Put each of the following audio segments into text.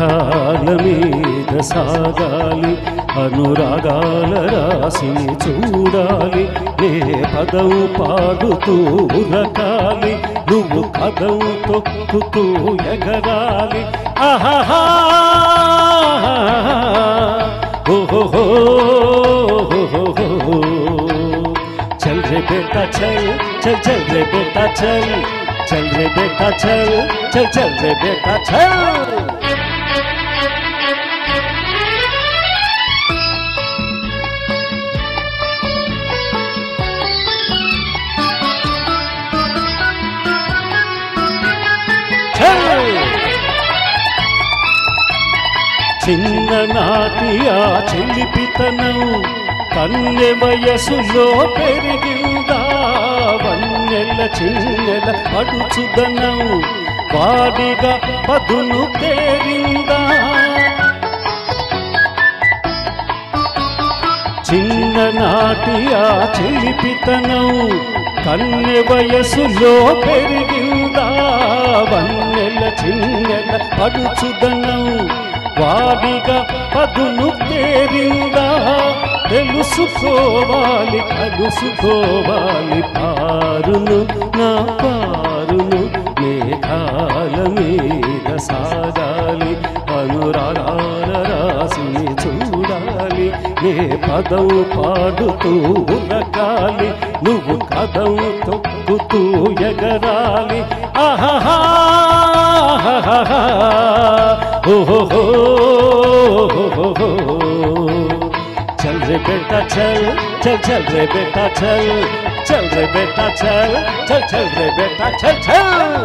మేఘాల మీద సాగాలి అనురాగాల రాశిని చూడాలి నే పదం పాడుతూ ఉరకాలి నువ్వు కదం తొక్కుతూ ఎగరాలి ఆహాహా ఓహో चल रे बेटा चल चल चल रे बेटा चल चल रे बेटा चल चल चल रे बेटा चल చల్ చిన్ననాటి ఆ చెల్లిపితనం కన్నె వయసులో పెరిగిందా వన్నెల చిన్నెల పడుచుదనం వాడిగా పదును తేరిందా చిన్ననాటి ఆ చెలిపితనం కన్నె వయసులో పెరిగిందా వన్నెల చిన్నెల పడుచుదనం వాడిగా పదును తేరిందా తెలుసుకోవాలి కలుసుకోవాలి పారును నా పారును మేఘాల మీద సాగాలి అనురాగాల రాశిని చూడాలి నే పదం పాడుతూ ఉరకాలి నువ్వు కదం తొక్కుతూ ఎగరాలి ఆహాహా ఓహో चल रे बेटा चल चल चल रे बेटा चल चल रे बेटा चल चल चल रे बेटा चल चल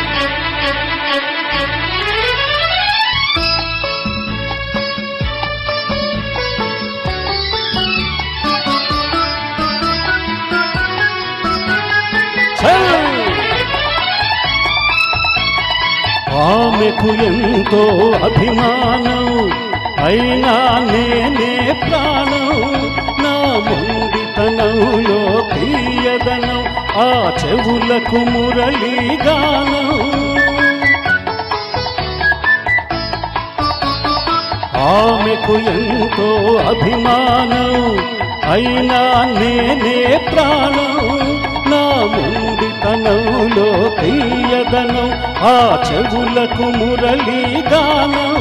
ఆమెకు ఎంతో అభిమానం అయినా నేనే ప్రాణం నా మొండితనంలో తీయదనం ఆ చెవులకు మురళీగానం ఆమెకు ఎంతో అభిమానం అయినా నేనే ప్రాణం నా ముండితనంలో తీయదనం ఆ చెవులకు మురళీగానం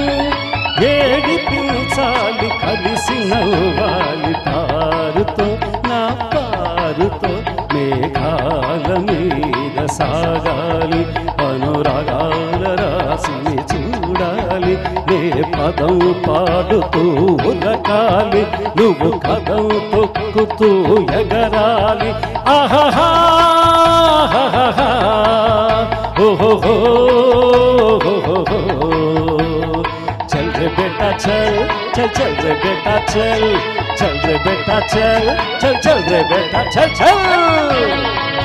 ఏడిపించాలి కలిసి నవ్వాలి పారుతో నా పారుతో మేఘాల మీద సాగాలి అనురాగాల రాశిని చూడాలి నే పదం పాడుతూ ఉరకాలి నువ్వు కదం తొక్కుతూ ఎగరాలి ఆహాహా ఓహో चल रे बेटा चल चल चल रे बेटा चल चल रे बेटा चल चल चल रे बेटा चल चल